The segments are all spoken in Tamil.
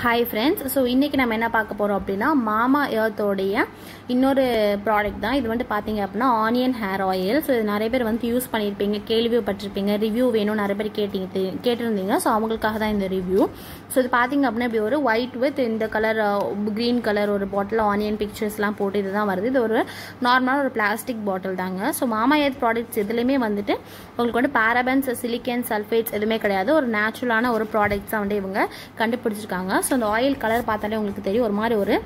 ஹாய் ஃப்ரெண்ட்ஸ் ஸோ இன்றைக்கி நம்ம என்ன பார்க்க போகிறோம் அப்படின்னா மாமா எர்த்தோடைய இன்னொரு ப்ராடக்ட் தான் இது வந்து பார்த்தீங்க அப்படின்னா ஆனியன் ஹேர் ஆயில் ஸோ இது நிறைய பேர் வந்து யூஸ் பண்ணியிருப்பீங்க கேள்விப்பட்டிருப்பீங்க ரிவ்யூ வேணும் நிறைய பேர் கேட்டீங்க கேட்டிருந்தீங்க ஸோ அவங்களுக்காக தான் இந்த ரிவ்யூ ஸோ இது பார்த்தீங்க அப்படின்னா இப்படி ஒரு ஒயிட் வித் இந்த கலர் க்ரீன் கலர் ஒரு பாட்டில் ஆனியன் பிக்சர்ஸ்லாம் போட்டு இதுதான் வருது இது ஒரு நார்மலான ஒரு பிளாஸ்டிக் பாட்டில் தாங்க ஸோ மாமா எர்த் ப்ராடக்ட்ஸ் இதுலேயுமே வந்துட்டு உங்களுக்கு வந்து பாரபன்ஸ் சிலிக்கன் சல்ஃபேட்ஸ் எதுவுமே கிடையாது ஒரு நேச்சுரலான ஒரு ப்ராடக்ட்ஸ் தான் வந்து இவங்க கண்டுபிடிச்சிருக்காங்க ஸோ அந்த ஆயில் கலர் பார்த்தாலே உங்களுக்கு தெரியும் ஒரு மாதிரி ஒரு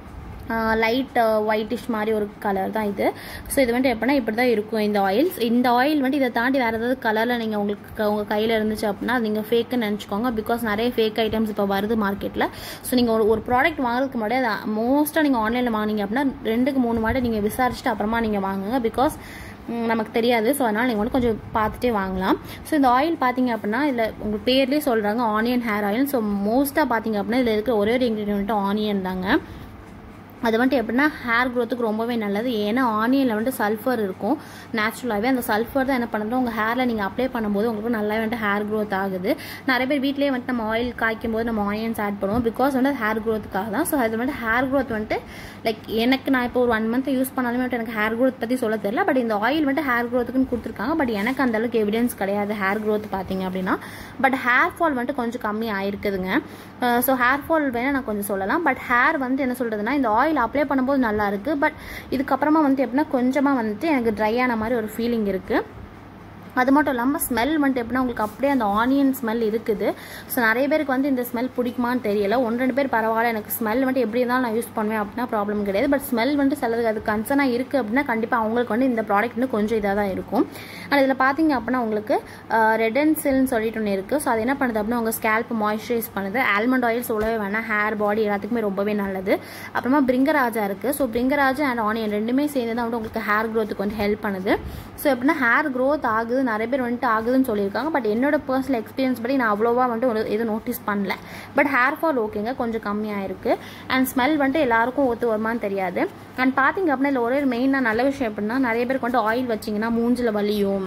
லைட் ஒயிட்டிஷ் மாதிரி ஒரு கலர் தான் இது ஸோ இது வந்துட்டு எப்படின்னா இப்படி தான் இருக்கும் இந்த ஆயில்ஸ் இந்த ஆயில் வந்துட்டு இதை தாண்டி வேறு ஏதாவது கலரில் நீங்கள் உங்களுக்கு உங்கள் கையில் இருந்துச்சு அப்படின்னா நீங்கள் ஃபேக்குன்னு நினச்சிக்கோங்க பிகாஸ் நிறைய ஃபேக் ஐட்டம்ஸ் இப்போ வருது மார்க்கெட்டில் ஸோ நீங்கள் ஒரு ஒரு ப்ராடக்ட் வாங்குறதுக்கு முன்னாடி அதை மோஸ்ட்டாக நீங்கள் ஆன்லைனில் வாங்கினீங்க அப்படின்னா ரெண்டுக்கு மூணு மாட்டை நீங்கள் விசாரிச்சுட்டு அப்புறமா நீங்கள் வாங்குங்க பிகாஸ் நமக்கு தெரியாது ஸோ அதனால் நீங்கள் வந்து கொஞ்சம் பார்த்துட்டே வாங்கலாம் ஸோ இந்த ஆயில் பார்த்தீங்க அப்படின்னா இதில் உங்கள் பேர்லேயே சொல்கிறாங்க ஆனியன் ஹேர் ஆயில் ஸோ மோஸ்ட்டாக பார்த்தீங்க அப்படின்னா இதில் இருக்கிற ஒரே ஒரு இன்க்ரீடியன்ட்டு ஆனியன் தாங்க அது வந்துட்டு எப்படின்னா ஹேர் க்ரோத்துக்கு ரொம்பவே நல்லது ஏன்னா ஆனியனில் வந்துட்டு சல்ஃபர் இருக்கும் நேச்சுரலாகவே அந்த சல்ஃபர் தான் என்ன பண்ணுறது உங்கள் ஹேரில் நீங்கள் அப்ளை பண்ணும்போது உங்களுக்கு நல்லாவே வந்துட்டு ஹேர் க்ரோத் ஆகுது நிறைய பேர் வீட்டிலேயே வந்துட்டு நம்ம ஆயில் காய்க்கும் போது நம்ம ஆனியன்ஸ் ஆட் பண்ணுவோம் பிகாஸ் வந்து ஹேர் க்ரோத்துக்காக தான் ஸோ அது வந்துட்டு ஹேர் க்ரோத் வந்துட்டு லைக் எனக்கு நான் இப்போ ஒரு ஒன் மந்த் யூஸ் பண்ணாலுமே வந்துட்டு எனக்கு ஹேர் க்ரோத் பற்றி சொல்ல தெரியல பட் இந்த ஆயில் வந்துட்டு ஹேர் க்ரோத்துக்குன்னு கொடுத்துருக்காங்க பட் எனக்கு அந்த அளவுக்கு எவிடன்ஸ் கிடையாது ஹேர் க்ரோத் பார்த்தீங்க அப்படின்னா பட் ஹேர் ஃபால் வந்துட்டு கொஞ்சம் கம்மி ஆயிருக்குதுங்க ஸோ ஹேர் ஃபால் வேணால் நான் கொஞ்சம் சொல்லலாம் பட் ஹேர் வந்து என்ன சொல்கிறதுனா இந்த ஆயில் ஆயில் அப்ளை பண்ணும்போது நல்லா இருக்குது பட் இதுக்கப்புறமா வந்து எப்படின்னா கொஞ்சமாக வந்துட்டு எனக்கு ட்ரை ஆன மாதிரி ஒரு ஃபீலிங் இருக்குது அது மட்டும் இல்லாமல் ஸ்மெல் வந்துட்டு எப்படின்னா உங்களுக்கு அப்படியே அந்த ஆனியன் ஸ்மெல் இருக்குது ஸோ நிறைய பேருக்கு வந்து இந்த ஸ்மெல் பிடிக்குமான்னு தெரியல ஒன்று ரெண்டு பேர் பரவாயில்ல எனக்கு ஸ்மெல் வந்துட்டு எப்படி இருந்தாலும் நான் யூஸ் பண்ணுவேன் அப்படின்னா ப்ராப்ளம் கிடையாது பட் ஸ்மெல் வந்துட்டு சிலதுக்கு அது கன்சர்னாக இருக்குது அப்படின்னா கண்டிப்பாக அவங்களுக்கு வந்து இந்த ப்ராடக்ட் வந்து கொஞ்சம் இதாக தான் இருக்கும் அண்ட் இதில் பார்த்தீங்க அப்படின்னா உங்களுக்கு ரெடன்சில்னு சொல்லிட்டு ஒன்று இருக்குது ஸோ அது என்ன பண்ணுது அப்படின்னா உங்கள் ஸ்கேல்ப் மாய்ஸ்சரைஸ் பண்ணுது ஆல்மண்ட் ஆயில் சொல்லவே வேணாம் ஹேர் பாடி எல்லாத்துக்குமே ரொம்பவே நல்லது அப்புறமா பிரிங்கராஜா இருக்குது ஸோ பிரிங்கராஜா அண்ட் ஆனியன் ரெண்டுமே சேர்ந்து தான் வந்து உங்களுக்கு ஹேர் க்ரோத்துக்கு வந்து ஹெல்ப் பண்ணுது ஸோ எப்படின்னா ஹேர் க்ரோத் ஆகுது நிறைய பேர் வந்துட்டு ஆகுதுன்னு சொல்லியிருக்காங்க பட் என்னோட பர்சனல் எக்ஸ்பீரியன்ஸ் படி நான் அவ்வளோவா வந்துட்டு ஒரு எதுவும் நோட்டீஸ் பண்ணல பட் ஹேர் ஃபால் ஓகேங்க கொஞ்சம் கம்மியாக இருக்குது அண்ட் ஸ்மெல் வந்துட்டு எல்லாருக்கும் ஒத்து வருமானு தெரியாது அண்ட் பார்த்தீங்க அப்படின்னா இல்லை ஒரே ஒரு மெயினாக நல்ல விஷயம் எப்படின்னா நிறைய பேருக்கு வந்துட்டு ஆயில் வச்சிங்கன்னா மூஞ்சில் வலியும்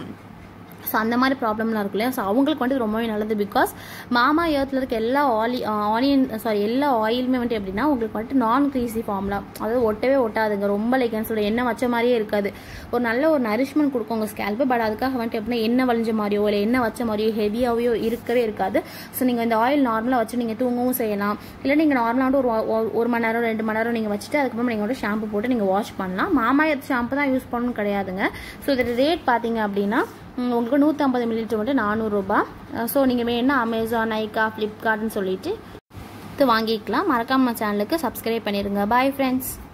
ஸோ அந்த மாதிரி ப்ராப்ளம்லாம் இருக்கு இல்லையா ஸோ அவங்களுக்கு வந்துட்டு ரொம்பவே நல்லது பிகாஸ் மாமா ஏர்த்தில் இருக்க எல்லா ஆலி ஆனியன் சாரி எல்லா ஆயிலுமே வந்துட்டு எப்படின்னா உங்களுக்கு வந்துட்டு நான் க்ரீசி ஃபார்ம்லாம் அதாவது ஒட்டவே ஒட்டாதுங்க ரொம்ப லைக் என்ன சொல்ல எண்ணெய் வச்ச மாதிரியே இருக்காது ஒரு நல்ல ஒரு நரிஷ்மெண்ட் கொடுக்கும் உங்கள் ஸ்கேல்ப்பு பட் அதுக்காக வந்துட்டு எப்படின்னா எண்ணெய் வளைஞ்ச மாதிரியோ இல்லை எண்ணெய் வச்ச மாதிரியோ ஹெவியாகவோ இருக்கவே இருக்காது ஸோ நீங்கள் இந்த ஆயில் நார்மலாக வச்சு நீங்கள் தூங்கவும் செய்யலாம் இல்லை நீங்கள் நார்மலாக வந்து ஒரு ஒரு மணி நேரம் ரெண்டு மணி நேரம் நீங்கள் வச்சுட்டு அதுக்கப்புறம் நீங்கள் வந்து ஷாம்பு போட்டு நீங்கள் வாஷ் பண்ணலாம் மாமா எர்த் ஷாம்பு தான் யூஸ் பண்ணணும் கிடையாதுங்க ஸோ இதோட ரேட் பார்த்தீங்க அப்படின்னா உங்களுக்கு நூற்றம்பது மில்லிலிட்டர் வந்து நானூறுரூபா ஸோ நீங்கள் வேணுன்னா அமேசான் நைக்கா ஃப்ளிப்கார்ட்னு சொல்லிட்டு இது வாங்கிக்கலாம் மறக்காம சேனலுக்கு சப்ஸ்கிரைப் பண்ணிடுங்க பாய் ஃப்ரெண்ட்ஸ்